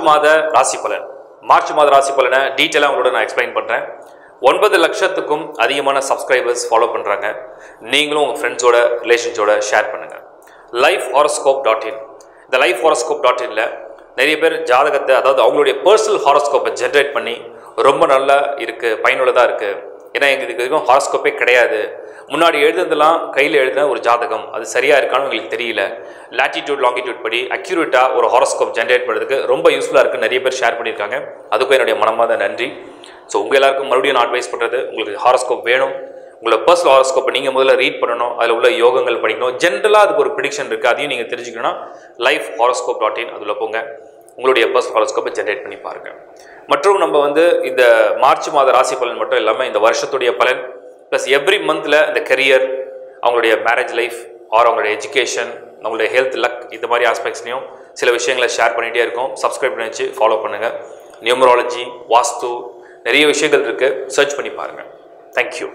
மாத ராசி பலன் மார்ச் மாத ராசி பலனை டீட்டெயிலாக உங்களோட நான் எக்ஸ்பிளைன் பண்ணுறேன் ஒன்பது லட்சத்துக்கும் அதிகமான சப்ஸ்கிரைபர்ஸ் ஃபாலோ பண்ணுறாங்க நீங்களும் உங்கள் ஃப்ரெண்ட்ஸோட ரிலேஷன்ஸோட ஷேர் பண்ணுங்கள் லைஃப் ஹாரோஸ்கோப் டாட் இன் இந்த லைஃப் ஹாரோஸ்கோப் டாட் இனில் நிறைய பேர் ஜாதகத்தை அதாவது அவங்களுடைய பர்சனல் ஹாரோஸ்கோப்பை ஜென்ரேட் பண்ணி ரொம்ப நல்லா இருக்குது பயனுள்ளதாக இருக்குது ஏன்னா எங்களுக்கு இது வரைக்கும் ஹாரோஸ்கோப்பே கிடையாது முன்னாடி எழுதுனதெல்லாம் கையில் எழுதின ஒரு ஜாதகம் அது சரியாக இருக்கான்னு எங்களுக்கு தெரியல லாட்டிடியூட் லாங்கிடியூட் படி அக்யூரேட்டாக ஒரு ஹாரோஸ்கோப் ஜென்ரேட் பண்ணுறதுக்கு ரொம்ப யூஸ்ஃபுல்லாக இருக்குன்னு நிறைய பேர் ஷேர் பண்ணியிருக்காங்க அதுக்கும் என்னுடைய மனமாத நன்றி ஸோ உங்கள் எல்லாருக்கும் மறுபடியும் நான் அட்வைஸ் பண்ணுறது உங்களுக்கு ஹாரோஸ்கோப் வேணும் உங்களோட பர்சனல் ஹாரோஸ்கோப்பை நீங்கள் முதல்ல ரீட் பண்ணணும் அதில் உள்ள யோகங்கள் படிக்கணும் ஜென்ரலாக அதுக்கு ஒரு ப்ரிடிக்ஷன் இருக்குது அதையும் நீங்கள் தெரிஞ்சுக்கணும்னா லைஃப் ஹாரோஸ்கோப் டாட் இன் அதில் போங்க உங்களுடைய பர்சனல் ஹாரோஸ்கோப்பை ஜென்ரேட் பண்ணி பாருங்கள் மற்றும் நம்ம வந்து இந்த மார்ச் மாத ராசி பலன் மட்டும் இல்லாமல் இந்த வருஷத்துடைய பலன் ப்ளஸ் எவ்ரி மந்தில் இந்த கெரியர் அவங்களுடைய மேரேஜ் லைஃப் ஆர் அவங்களுடைய எஜுகேஷன் அவங்களுடைய ஹெல்த் லக் இந்த மாதிரி ஆஸ்பெக்ட்ஸ்லையும் சில விஷயங்களை ஷேர் பண்ணிகிட்டே இருக்கோம் சப்ஸ்கிரைப் பண்ணி வச்சு ஃபாலோ பண்ணுங்கள் நியூமராலஜி வாஸ்து நிறைய விஷயங்கள் இருக்குது சர்ச் பண்ணி பாருங்கள் தேங்க்யூ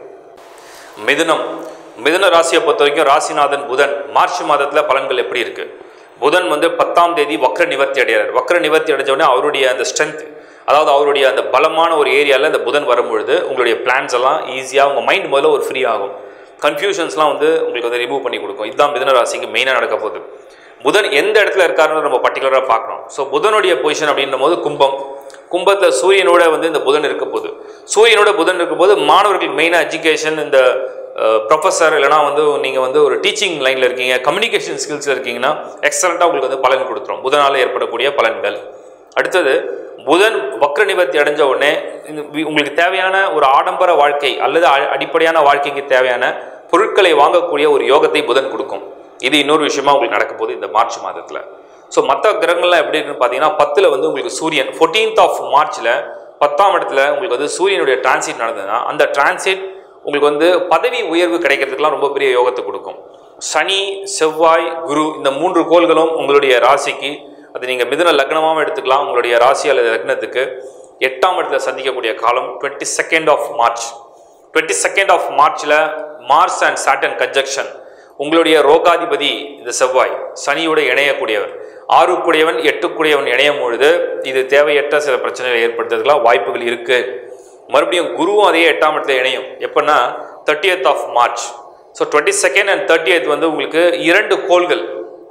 மிதுனம் மிதுன ராசியை பொறுத்த வரைக்கும் ராசிநாதன் புதன் மார்ச் மாதத்தில் பலன்கள் எப்படி இருக்கு புதன் வந்து பத்தாம் தேதி வக்ர நிவர்த்தி அடைகிறார் வக்ர நிவர்த்தி அடைஞ்ச உடனே அவருடைய அந்த ஸ்ட்ரென்த் அதாவது அவருடைய அந்த பலமான ஒரு ஏரியாவில் இந்த புதன் வரும்பொழுது உங்களுடைய பிளான்ஸ் எல்லாம் ஈஸியாக உங்கள் மைண்ட் முதல்ல ஒரு ஃப்ரீ ஆகும் கன்ஃபியூஷன்ஸ்லாம் வந்து உங்களுக்கு வந்து ரிமூவ் பண்ணி கொடுக்கும் இதுதான் மிதுன ராசிக்கு மெயினாக நடக்க போகுது புதன் எந்த இடத்துல இருக்காருன்னு நம்ம பர்டிகுலராக பார்க்கணும் ஸோ புதனுடைய பொசிஷன் அப்படின்ற போது கும்பம் கும்பத்தில் சூரியனோட வந்து இந்த புதன் இருக்க போகுது சூரியனோட புதன் இருக்கும்போது மாணவர்களுக்கு மெயினாக எஜுகேஷன் இந்த ப்ரொஃபஸர் இல்லைனா வந்து நீங்கள் வந்து ஒரு டீச்சிங் லைனில் இருக்கீங்க கம்யூனிகேஷன் ஸ்கில்ஸில் இருக்கீங்கன்னா எக்ஸலண்ட்டாக உங்களுக்கு வந்து பலன் கொடுத்துரும் புதனால் ஏற்படக்கூடிய பலன்கள் அடுத்தது புதன் வக்ர நிவர்த்தி அடைஞ்ச உடனே இந்த வி- உங்களுக்கு தேவையான ஒரு ஆடம்பர வாழ்க்கை அல்லது அ- அடிப்படையான வாழ்க்கைக்கு தேவையான பொருட்களை வாங்கக்கூடிய ஒரு யோகத்தை புதன் கொடுக்கும் இது இன்னொரு விஷயமா உங்களுக்கு நடக்க போகுது இந்த மார்ச் மாதத்தில் ஸோ மற்ற கிரகங்கள்லாம் எப்படி இருக்குன்னு பார்த்தீங்கன்னா பத்தில் வந்து உங்களுக்கு சூரியன் 14th ஆஃப் மார்ச்சில் பத்தாம் இடத்துல உங்களுக்கு வந்து சூரியனுடைய டிரான்சிட் நடந்ததுன்னா அந்த டிரான்சிட் உங்களுக்கு வந்து பதவி உயர்வு கிடைக்கிறதுக்கெல்லாம் ரொம்ப பெரிய யோகத்தை கொடுக்கும் சனி செவ்வாய் குரு இந்த மூன்று கோள்களும் உங்களுடைய ராசிக்கு அது நீங்கள் மிதுன லக்னமாகவும் எடுத்துக்கலாம் உங்களுடைய ராசி அல்லது லக்னத்துக்கு எட்டாம் இடத்துல சந்திக்கக்கூடிய காலம் twenty second of March twenty second of மார்ச்சில் மார்ஸ் அண்ட் சாட்டன் கன்ஜக்ஷன் உங்களுடைய ரோகாதிபதி இந்த செவ்வாய் சனியோட இணையக்கூடியவர் ஆறுக்குடையவன் எட்டுக்குடையவன் இணையும் பொழுது இது தேவையற்ற சில பிரச்சனைகளை ஏற்படுத்துறதுக்கெல்லாம் வாய்ப்புகள் இருக்கு மறுபடியும் குருவும் அதே எட்டாம் இடத்துல இணையும் எப்போன்னா thirtieth of March so twenty second and thirty வந்து உங்களுக்கு இரண்டு கோள்கள்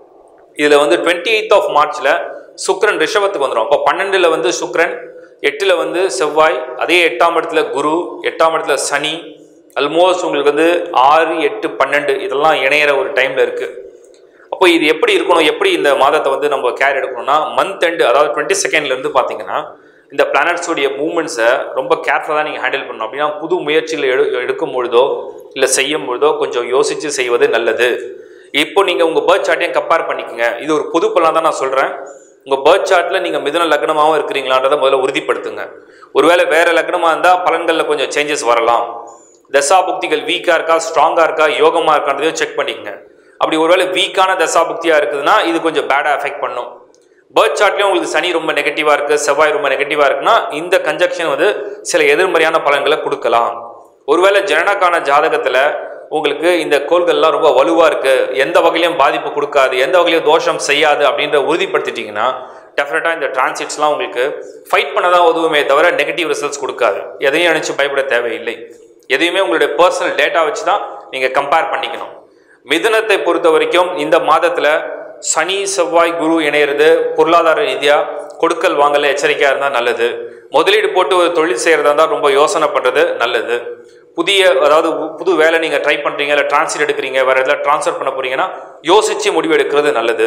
இதில் வந்து டுவெண்ட்டி எயித் ஆஃப் மார்ச்சில் சுக்கிரன் ரிஷபத்துக்கு வந்துடும் அப்போ பன்னெண்டில் வந்து சுக்கிரன் எட்டில் வந்து செவ்வாய் அதே எட்டாம் இடத்துல குரு எட்டாம் இடத்துல சனி ஆல்மோஸ்ட் உங்களுக்கு வந்து ஆறு எட்டு பன்னெண்டு இதெல்லாம் இணையிற ஒரு டைமில் இருக்குது அப்போ இது எப்படி இருக்கணும் எப்படி இந்த மாதத்தை வந்து நம்ம கேர் எடுக்கணும்னா மந்த் எண்டு அதாவது டுவெண்ட்டி செகண்ட்லேருந்து பார்த்தீங்கன்னா இந்த பிளானட்ஸோடைய மூமெண்ட்ஸை ரொம்ப கேர்ஃபுல்லாக நீங்கள் ஹேண்டில் பண்ணணும் அப்படின்னா புது முயற்சிகள் எடு எடுக்கும் பொழுதோ இல்லை செய்யும் பொழுதோ கொஞ்சம் யோசித்து செய்வது நல்லது இப்போ நீங்கள் உங்கள் பேர்த் சார்ட்டையும் கம்பேர் பண்ணிக்கோங்க இது ஒரு பொது பலன் தான் நான் சொல்கிறேன் உங்கள் பேர்த் சார்ட்டில் நீங்கள் மிதுன லக்னமாகவும் இருக்கிறீங்களான்றதை முதல்ல உறுதிப்படுத்துங்க ஒருவேளை வேறு லக்னமாக இருந்தால் பலன்களில் கொஞ்சம் சேஞ்சஸ் வரலாம் தசாபுக்திகள் வீக்காக இருக்கா ஸ்ட்ராங்காக இருக்கா யோகமாக இருக்கான்றதையும் செக் பண்ணிக்கங்க அப்படி ஒருவேளை வீக்கான தசாபுக்தியாக இருக்குதுன்னா இது கொஞ்சம் பேடாக அஃபெக்ட் பண்ணும் பேர்த் சார்ட்லேயும் உங்களுக்கு சனி ரொம்ப நெகட்டிவாக இருக்குது செவ்வாய் ரொம்ப நெகட்டிவாக இருக்குன்னா இந்த கன்ஜக்ஷன் வந்து சில எதிர்மறையான பலன்களை கொடுக்கலாம் ஒருவேளை ஜனனக்கான ஜாதகத்தில் உங்களுக்கு இந்த கோள்கள்லாம் ரொம்ப வலுவாக இருக்குது எந்த வகையிலையும் பாதிப்பு கொடுக்காது எந்த வகையிலையும் தோஷம் செய்யாது அப்படின்ற உறுதிப்படுத்திட்டீங்கன்னா டெஃபினட்டாக இந்த டிரான்சிட்ஸ்லாம் உங்களுக்கு ஃபைட் பண்ண தான் உதவுமே தவிர நெகட்டிவ் ரிசல்ட்ஸ் கொடுக்காது எதையும் நினச்சி பயப்பட தேவையில்லை எதையுமே உங்களுடைய பர்சனல் டேட்டா வச்சு தான் நீங்கள் கம்பேர் பண்ணிக்கணும் மிதுனத்தை பொறுத்த வரைக்கும் இந்த மாதத்தில் சனி செவ்வாய் குரு இணையிறது பொருளாதார ரீதியாக கொடுக்கல் வாங்கல எச்சரிக்கையாக இருந்தால் நல்லது முதலீடு போட்டு ஒரு தொழில் செய்கிறதா இருந்தால் ரொம்ப யோசனை பண்ணுறது நல்லது புதிய அதாவது பு- புது வேலை நீங்கள் ட்ரை பண்ணுறீங்க இல்லை டிரான்ஸ்ஃபர் எடுக்கிறீங்க வேறு எதாவது ட்ரான்ஸ்ஃபர் பண்ண போறீங்கன்னா யோசித்து முடிவு எடுக்கிறது நல்லது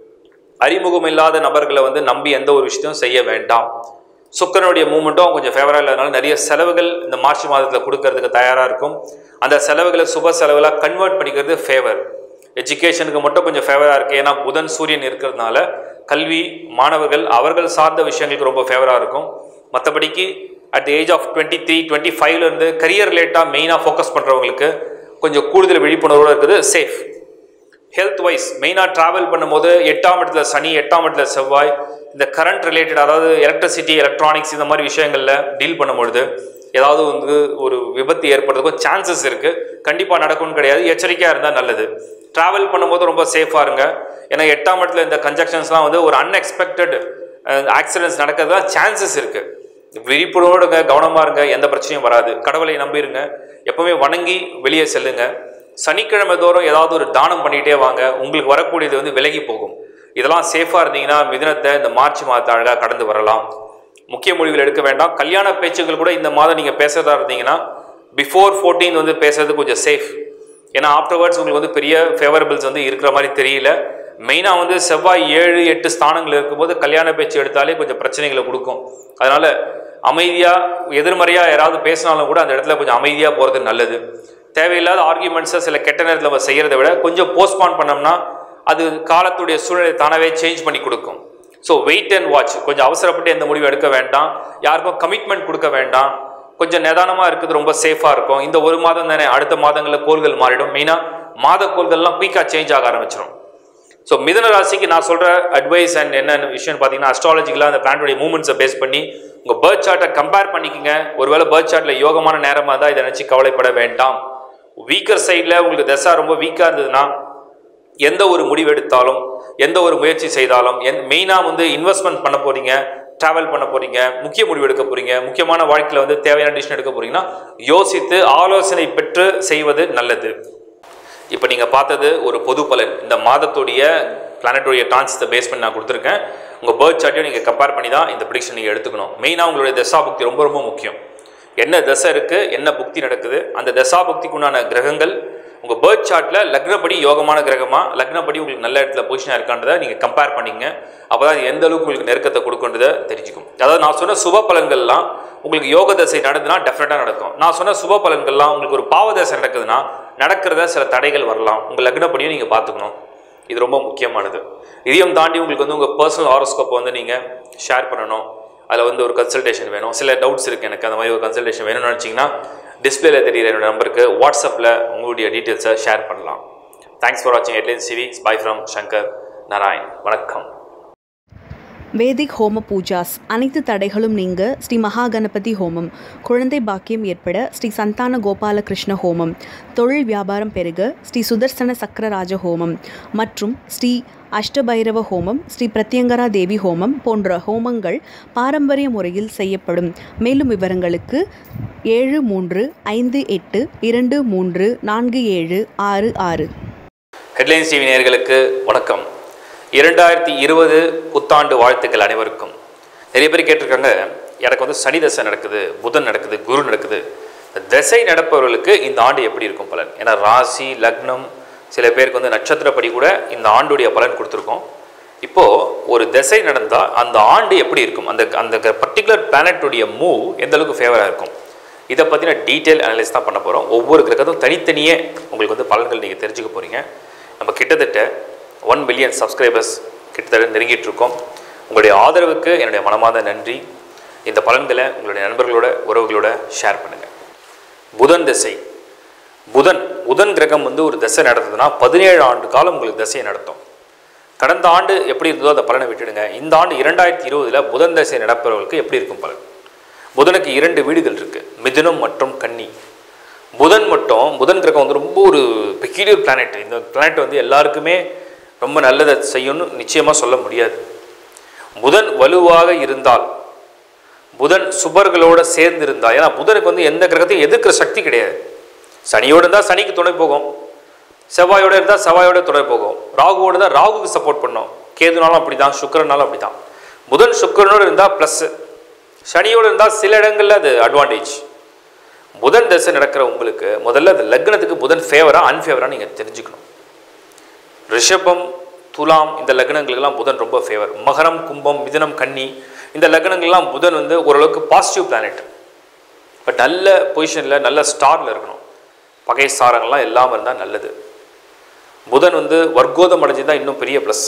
அறிமுகம் இல்லாத நபர்களை வந்து நம்பி எந்த ஒரு விஷயத்தையும் செய்ய வேண்டாம் சுக்கரனுடைய மூமெண்ட்டும் கொஞ்சம் ஃபேவராக இல்லாதனால நிறைய செலவுகள் இந்த மார்ச் மாதத்தில் கொடுக்கறதுக்கு தயாராக இருக்கும் அந்த செலவுகளை சுப செலவுகளாக கன்வெர்ட் பண்ணிக்கிறது ஃபேவர் எஜுகேஷனுக்கு மட்டும் கொஞ்சம் ஃபேவராக இருக்குது ஏன்னா புதன் சூரியன் இருக்கிறதுனால கல்வி மாணவர்கள் அவர்கள் சார்ந்த விஷயங்களுக்கு ரொம்ப ஃபேவராக இருக்கும் மற்றபடிக்கு at the age of twenty three twenty ஃபைவ்லேருந்து கரியர் ரிலேட்டாக மெயினாக ஃபோக்கஸ் பண்ணுறவங்களுக்கு கொஞ்சம் கூடுதல் விழிப்புணர்வோடு இருக்குது சேஃப் ஹெல்த் வைஸ் மெயினாக ட்ராவல் பண்ணும்போது எட்டாம் இடத்துல சனி எட்டாம் இடத்துல செவ்வாய் இந்த கரண்ட் ரிலேட்டட் அதாவது எலக்ட்ரிசிட்டி எலக்ட்ரானிக்ஸ் இந்த மாதிரி விஷயங்களில் டீல் பண்ணும்பொழுது ஏதாவது வந்து ஒரு விபத்து ஏற்படுறதுக்கும் சான்சஸ் இருக்குது கண்டிப்பாக நடக்கும்னு கிடையாது எச்சரிக்கையாக இருந்தால் நல்லது ட்ராவல் பண்ணும்போது ரொம்ப சேஃபாக இருங்க ஏன்னா எட்டாம் இடத்துல இந்த கன்ஜக்ஷன்ஸ்லாம் வந்து ஒரு அன்எக்ஸ்பெக்டட் ஆக்சிடென்ட்ஸ் நடக்கிறது தான் சான்சஸ் இருக்குது விழிப்புணர்வோடுங்க கவனமாக இருங்க எந்த பிரச்சனையும் வராது கடவுளை நம்பிருங்க எப்பவுமே வணங்கி வெளியே செல்லுங்க சனிக்கிழமை தோறும் ஏதாவது ஒரு தானம் பண்ணிகிட்டே வாங்க உங்களுக்கு வரக்கூடியது வந்து விலகி போகும் இதெல்லாம் சேஃபாக இருந்தீங்கன்னா மிதுனத்தை இந்த மார்ச் மாதத்தை அழகாக கடந்து வரலாம் முக்கிய முடிவுகள் எடுக்க வேண்டாம் கல்யாண பேச்சுகள் கூட இந்த மாதம் நீங்கள் பேசுறதா இருந்தீங்கன்னா பிஃபோர் 14 வந்து பேசுறது கொஞ்சம் சேஃப் ஏன்னா ஆஃப்டர்வர்ட்ஸ் உங்களுக்கு வந்து பெரிய ஃபேவரபிள்ஸ் வந்து இருக்கிற மாதிரி தெரியல மெயினாக வந்து செவ்வாய் ஏழு எட்டு ஸ்தானங்கள் இருக்கும்போது கல்யாண பேச்சு எடுத்தாலே கொஞ்சம் பிரச்சனைகளை கொடுக்கும் அதனால அமைதியாக எதிர்மறையாக யாராவது பேசினாலும் கூட அந்த இடத்துல கொஞ்சம் அமைதியாக போகிறது நல்லது தேவையில்லாத ஆர்கியூமெண்ட்ஸை சில கெட்ட நேரத்தில் நம்ம செய்கிறத விட கொஞ்சம் போஸ்ட்பான் பண்ணோம்னா அது காலத்துடைய சூழ்நிலை தானாகவே சேஞ்ச் பண்ணி கொடுக்கும் ஸோ வெயிட் அண்ட் வாட்ச் கொஞ்சம் அவசரப்பட்டு எந்த முடிவு எடுக்க வேண்டாம் யாருக்கும் கமிட்மெண்ட் கொடுக்க வேண்டாம் கொஞ்சம் நிதானமாக இருக்கிறது ரொம்ப சேஃபாக இருக்கும் இந்த ஒரு மாதம் தானே அடுத்த மாதங்களில் கோள்கள் மாறிடும் மெயினாக மாத கோள்கள்லாம் குயிக்காக சேஞ்ச் ஆக ஆரம்பிச்சிடும் ஸோ மிதன ராசிக்கு நான் சொல்கிற அட்வைஸ் அண்ட் என்ன விஷயம் பார்த்தீங்கன்னா அஸ்ட்ராலஜிக்கலாக அந்த பிளானோடைய மூமெண்ட்ஸை பேஸ் பண்ணி உங்கள் பேர்த் சார்ட்டை கம்பேர் பண்ணிக்கங்க ஒருவேளை பேர்த் சார்ட்டில் யோகமான நேரமாக தான் இதை நினச்சி கவலைப்பட வேண்டாம் வீக்கர் சைடில் உங்களுக்கு தசா ரொம்ப வீக்காக இருந்ததுன்னா எந்த ஒரு முடிவு எடுத்தாலும் எந்த ஒரு முயற்சி செய்தாலும் என் மெயினாக வந்து இன்வெஸ்ட்மெண்ட் பண்ண போறீங்க ட்ராவல் பண்ண போறீங்க முக்கிய முடிவு எடுக்க போறீங்க முக்கியமான வாழ்க்கையில் வந்து தேவையான டிசிஷன் எடுக்க போறீங்கன்னா யோசித்து ஆலோசனை பெற்று செய்வது நல்லது இப்போ நீங்கள் பார்த்தது ஒரு பொது பலன் இந்த மாதத்துடைய பிளானட்டுடைய டான்ஸை பேஸ் பண்ணி நான் கொடுத்துருக்கேன் உங்கள் பேர்த் சார்ட்டையும் நீங்கள் கம்பேர் பண்ணி தான் இந்த ப்ரிடிக்ஷன் நீங்கள் எடுத்துக்கணும் மெயினாக உங்களுடைய தசாபுக்தி ரொம்ப ரொம்ப முக்கியம் என்ன தசை இருக்குது என்ன புக்தி நடக்குது அந்த தசாபுக்திக்கு உண்டான கிரகங்கள் உங்கள் பேர்த் சார்ட்டில் லக்னப்படி யோகமான கிரகமா லக்னப்படி உங்களுக்கு நல்ல இடத்துல பொசிஷனாக இருக்கான்றதை நீங்கள் கம்பேர் பண்ணிங்க அப்போ தான் எந்த அளவுக்கு உங்களுக்கு நெருக்கத்தை கொடுக்குன்றதை தெரிஞ்சுக்கும் அதாவது நான் சொன்ன சுப பலன்கள்லாம் உங்களுக்கு யோக தசை நடந்துன்னா டெஃபினட்டாக நடக்கும் நான் சொன்ன சுப பலன்கள்லாம் உங்களுக்கு ஒரு பாவ தசை நடக்குதுன்னா நடக்கிறத சில தடைகள் வரலாம் உங்கள் லக்னப்படியும் நீங்கள் பார்த்துக்கணும் இது ரொம்ப முக்கியமானது இதையும் தாண்டி உங்களுக்கு வந்து உங்கள் பர்சனல் ஹாரோஸ்கோப்பை வந்து நீங்கள் ஷேர் பண்ணணும் அதில் வந்து ஒரு கன்சல்டேஷன் வேணும் சில டவுட்ஸ் இருக்குது எனக்கு அந்த மாதிரி ஒரு கன்சல்டேஷன் வேணும்னு நினச்சிங்கன்னா டிஸ்பிளேல தெரியுற என்னோட நம்பருக்கு வாட்ஸ்அப்பில் உங்களுடைய டீட்டெயில்ஸை ஷேர் பண்ணலாம் தேங்க்ஸ் ஃபார் வாட்சிங் headline CV bye from Shankar Narayan வணக்கம் வேதிக் ஹோம பூஜாஸ் அனைத்து தடைகளும் நீங்க ஸ்ரீ மகா கணபதி ஹோமம் குழந்தை பாக்கியம் ஏற்பட ஸ்ரீ சந்தான கோபாலகிருஷ்ண ஹோமம் தொழில் வியாபாரம் பெருக ஸ்ரீ சுதர்சன சக்கரராஜ ஹோமம் மற்றும் ஸ்ரீ அஷ்டபைரவ ஹோமம் ஸ்ரீ பிரத்யங்கரா தேவி ஹோமம் போன்ற ஹோமங்கள் பாரம்பரிய முறையில் செய்யப்படும் மேலும் விவரங்களுக்கு ஏழு மூன்று ஐந்து எட்டு இரண்டு மூன்று நான்கு ஏழு ஆறு ஆறு ஹெட்லைன்ஸ் டிவி நேயர்களுக்கு வணக்கம் இரண்டாயிரத்தி இருபது புத்தாண்டு வாழ்த்துக்கள் அனைவருக்கும் நிறைய பேர் கேட்டிருக்காங்க எனக்கு வந்து சனி தசை நடக்குது புதன் நடக்குது குரு நடக்குது இந்த திசை நடப்பவர்களுக்கு இந்த ஆண்டு எப்படி இருக்கும் பலன் ஏன்னா ராசி லக்னம் சில பேருக்கு வந்து நட்சத்திரப்படி கூட இந்த ஆண்டுடைய பலன் கொடுத்துருக்கோம் இப்போது ஒரு திசை நடந்தால் அந்த ஆண்டு எப்படி இருக்கும் அந்த அந்த பர்டிகுலர் பிளானட்டுடைய மூவ் எந்த அளவுக்கு ஃபேவராக இருக்கும் இதை பற்றின டீட்டெயில் அனலைஸ் தான் பண்ண போகிறோம் ஒவ்வொரு கிரகத்தும் தனித்தனியே உங்களுக்கு வந்து பலன்கள் நீங்கள் தெரிஞ்சுக்க போகிறீங்க நம்ம கிட்டத்தட்ட ஒன் பில்லியன் சப்ஸ்கிரைபர்ஸ் கிட்டத்தட்ட நெருங்கிட்டு இருக்கோம் உங்களுடைய ஆதரவுக்கு என்னுடைய மனமார்ந்த நன்றி இந்த பலன்களை உங்களுடைய நண்பர்களோட உறவுகளோட ஷேர் பண்ணுங்கள் புதன் திசை புதன் புதன் கிரகம் வந்து ஒரு திசை நடத்துதுன்னா பதினேழு ஆண்டு காலம் உங்களுக்கு திசையை நடத்தும் கடந்த ஆண்டு எப்படி இருந்ததோ அந்த பலனை விட்டுடுங்க இந்த ஆண்டு இரண்டாயிரத்தி இருபதில் புதன் திசை நடப்பவர்களுக்கு எப்படி இருக்கும் பலன் புதனுக்கு இரண்டு வீடுகள் இருக்குது மிதுனம் மற்றும் கன்னி புதன் மட்டும் புதன் கிரகம் வந்து ரொம்ப ஒரு பெக்யூலியர் பிளானட் இந்த பிளானட் வந்து எல்லாருக்குமே ரொம்ப நல்லதை செய்யும்னு நிச்சயமாக சொல்ல முடியாது புதன் வலுவாக இருந்தால் புதன் சுபர்களோட சேர்ந்து இருந்தால் ஏன்னா புதனுக்கு வந்து எந்த கிரகத்தையும் எதிர்க்கிற சக்தி கிடையாது சனியோடு இருந்தால் சனிக்கு துணை போகும் செவ்வாயோடு இருந்தால் செவ்வாயோட துணை போகும் ராகுவோடு இருந்தால் ராகுக்கு சப்போர்ட் பண்ணும் கேதுனாலும் அப்படி தான் சுக்கரனாலும் அப்படி தான் புதன் சுக்கரனோடு இருந்தால் ப்ளஸ்ஸு சனியோடு இருந்தால் சில இடங்களில் அது அட்வான்டேஜ் புதன் தசை நடக்கிற உங்களுக்கு முதல்ல அந்த லக்னத்துக்கு புதன் ஃபேவரா அன்ஃபேவரா நீங்கள் தெரிஞ்சுக்கணும் ரிஷபம் துலாம் இந்த லக்னங்களுக்கெல்லாம் புதன் ரொம்ப ஃபேவர் மகரம் கும்பம் மிதுனம் கன்னி இந்த லக்னங்கள்லாம் புதன் வந்து ஓரளவுக்கு பாசிட்டிவ் பிளானட் பட் நல்ல பொசிஷனில் நல்ல ஸ்டாரில் இருக்கணும் பகை சாரங்கள்லாம் இல்லாமல் இருந்தால் நல்லது புதன் வந்து வர்க்கோதம் அடைஞ்சுதான் இன்னும் பெரிய ப்ளஸ்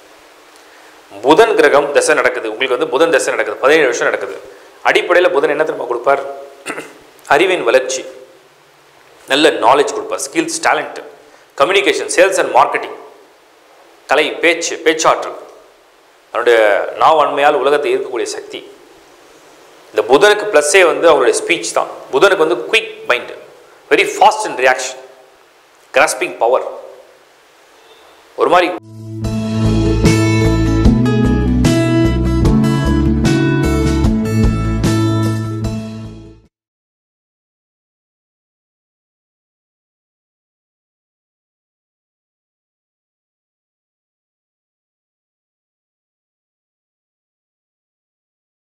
புதன் கிரகம் தசை நடக்குது உங்களுக்கு வந்து புதன் தசை நடக்குது பதினேழு வருஷம் நடக்குது அடிப்படையில் புதன் என்ன தெரியுமா கொடுப்பார் அறிவின் வளர்ச்சி நல்ல நாலேஜ் கொடுப்பார் skills talent communication sales and marketing கலை பேச்சு பேச்சாற்றல் அவருடைய நாவன்மையால் உலகத்தை ஈர்க்கக்கூடிய சக்தி இந்த புதனுக்கு ப்ளஸ்ஸே வந்து அவருடைய ஸ்பீச் தான் புதனுக்கு வந்து quick mind very fast and reaction grasping power ஒரு மாதிரி